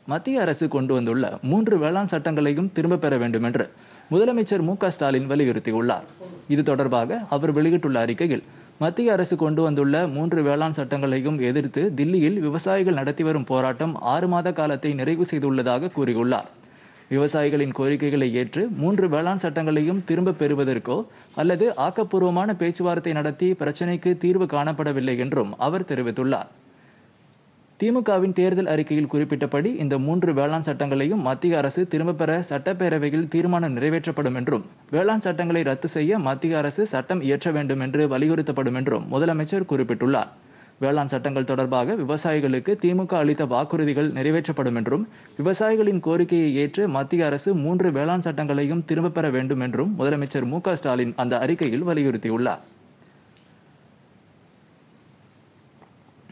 மத்திய அரசு கொண்டு வந்துள்ள மூன்று வேளாண் சட்டங்களையும் திரும்பப் பெற வேண்டும் என்று முதலமைச்சர் மு க ஸ்டாலின் வலியுறுத்தியுள்ளார் இது தொடர்பாக அவர் வெளியிட்டுள்ள அறிக்கையில் மத்திய அரசு கொண்டு வந்துள்ள மூன்று வேளாண் சட்டங்களையும் எதிர்த்து தில்லியில் விவசாயிகள் நடத்தி வரும் போராட்டம் ஆறு மாத காலத்தை நிறைவு செய்துள்ளதாக கூறியுள்ளார் விவசாயிகளின் கோரிக்கைகளை ஏற்று மூன்று வேளாண் சட்டங்களையும் திரும்பப் பெறுவதற்கோ அல்லது ஆக்கப்பூர்வமான பேச்சுவார்த்தை நடத்தி பிரச்சினைக்கு தீர்வு காணப்படவில்லை என்றும் அவர் தெரிவித்துள்ளார் திமுகவின் தேர்தல் அறிக்கையில் குறிப்பிட்டபடி இந்த மூன்று வேளாண் சட்டங்களையும் மத்திய அரசு திரும்பப் பெற சட்டப்பேரவையில் தீர்மானம் நிறைவேற்றப்படும் என்றும் வேளாண் சட்டங்களை ரத்து செய்ய மத்திய அரசு சட்டம் இயற்ற வேண்டும் என்று வலியுறுத்தப்படும் என்றும் முதலமைச்சர் குறிப்பிட்டுள்ளார் வேளாண் சட்டங்கள் தொடர்பாக விவசாயிகளுக்கு திமுக அளித்த வாக்குறுதிகள் நிறைவேற்றப்படும் என்றும் விவசாயிகளின் கோரிக்கையை ஏற்று மத்திய அரசு மூன்று வேளாண் சட்டங்களையும் திரும்பப் பெற வேண்டும் என்றும் முதலமைச்சர் மு க ஸ்டாலின் அந்த அறிக்கையில் வலியுறுத்தியுள்ளார்